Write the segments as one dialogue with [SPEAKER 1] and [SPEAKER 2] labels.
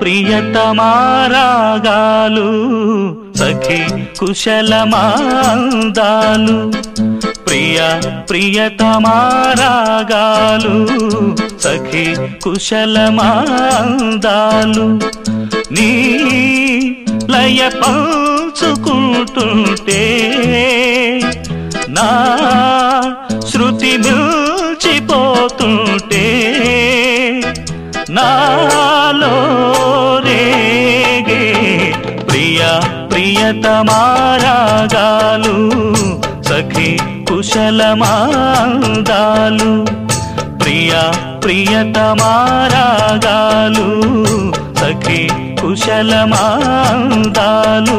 [SPEAKER 1] ప్రియతమారాగాలు సఖి కుశలమాందాలు ప్రియ ప్రియతమారాగాలు సఖి కుశలమాందాలు నీ లయ పంచుకుంటుంటే నా శృతి మిల్చిపోతుంటే నాలో రేగే ప్రియ ప్రియతమారాగాలు సఖి కుశలమాందాలు ప్రియ ప్రియతమారాగాలు సఖి కుశలమాందాలు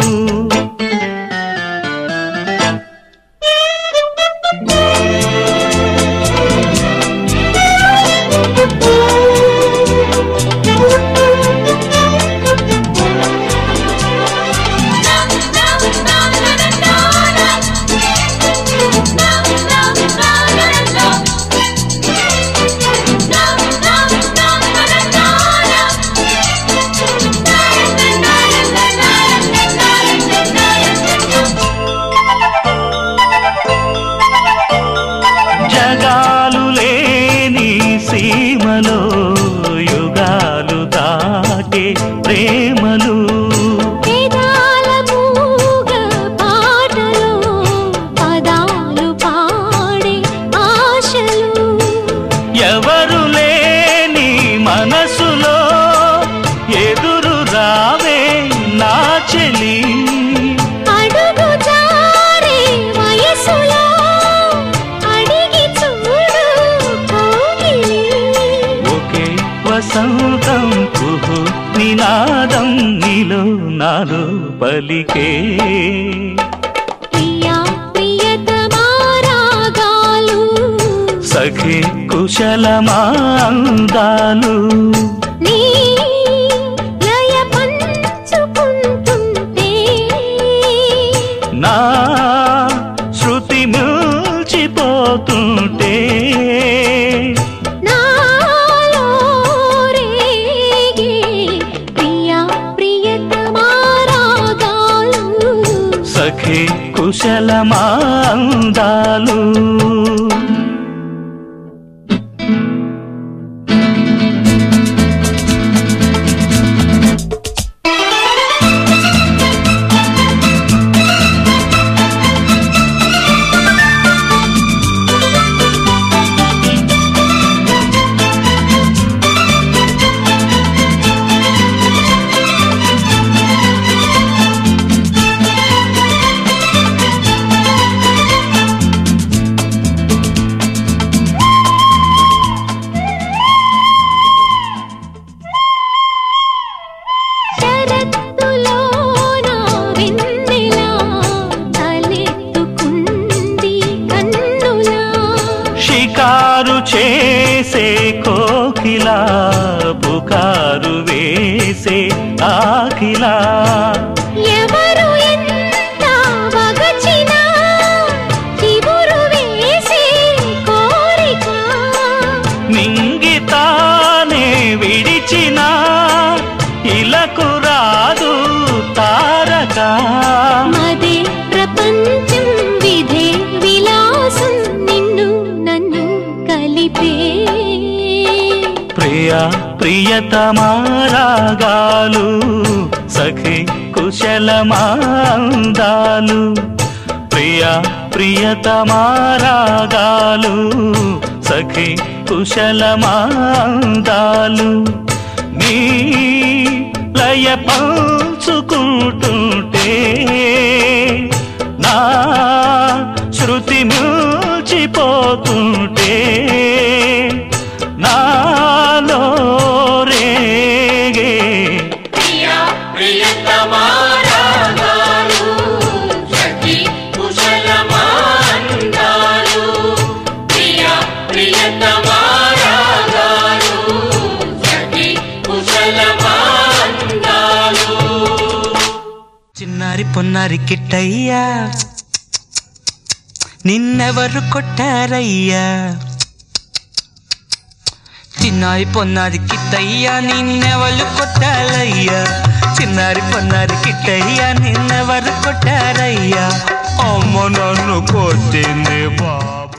[SPEAKER 1] జగాలు లేని సీమలో యుగాలు దాటే ప్రేమలు
[SPEAKER 2] వేదాల మూగ పాటలో పదాలు పాడే ఆశలు
[SPEAKER 1] ఎవరు లేని మనసులో ఎదురు రావే నా చెలి
[SPEAKER 2] అడుగు జారే వయసులో అడిగి చూడు కౌగిలి
[SPEAKER 1] ఒకే వసంతం కుహు నినాదం నీలో నాలో పలికే
[SPEAKER 2] ప్రియా ప్రియతమారాగాలు
[SPEAKER 1] సఖి కుశలమాందాలు
[SPEAKER 2] నీ లయ పంచుకుంటుంటే
[SPEAKER 1] నా శృతి మిల్చిపోతుంటే
[SPEAKER 2] నాలో రేగే ప్రియా ప్రియతమారాగాలు
[SPEAKER 1] సఖి కుశలమాందాలు
[SPEAKER 2] శరత్తులోన వెన్నెల తలెత్తుకుంది కన్నులా
[SPEAKER 1] షికారు చేసే కోకిలా పుకారు వేసే ఆకిలా
[SPEAKER 2] ఎవరు ఎంత వగచినా చిగురు వేసే కోరిక
[SPEAKER 1] నింగితానే విడిచిన ఇలకు రాదు తారక
[SPEAKER 2] మదే ప్రపంచం విధే విలాసం నిన్ను నన్ను కలిపే
[SPEAKER 1] ప్రియ ప్రియతమారాగాలు సఖి కుశలమాందాలు ప్రియ ప్రియతమారాగాలు సఖి కుశలమాందాలు నీ లయ పంచుకుంటుంటే నా శృతి మిల్చిపోతుంటే నాలో రేగే
[SPEAKER 3] చిన్నారి పొన్నారి కిట్టయ్యా నిన్నెవరు కొట్టారయ్యా చిన్న చిన్నారి పొన్నారి కిట్టయ్యా నిన్నెవరు కొట్టారయ్యా చిన్నారి పొన్నారి కిట్టయ్యా నిన్నెవరు కొట్టారయ్యా
[SPEAKER 1] అమ్మ నన్ను కొట్టింది బా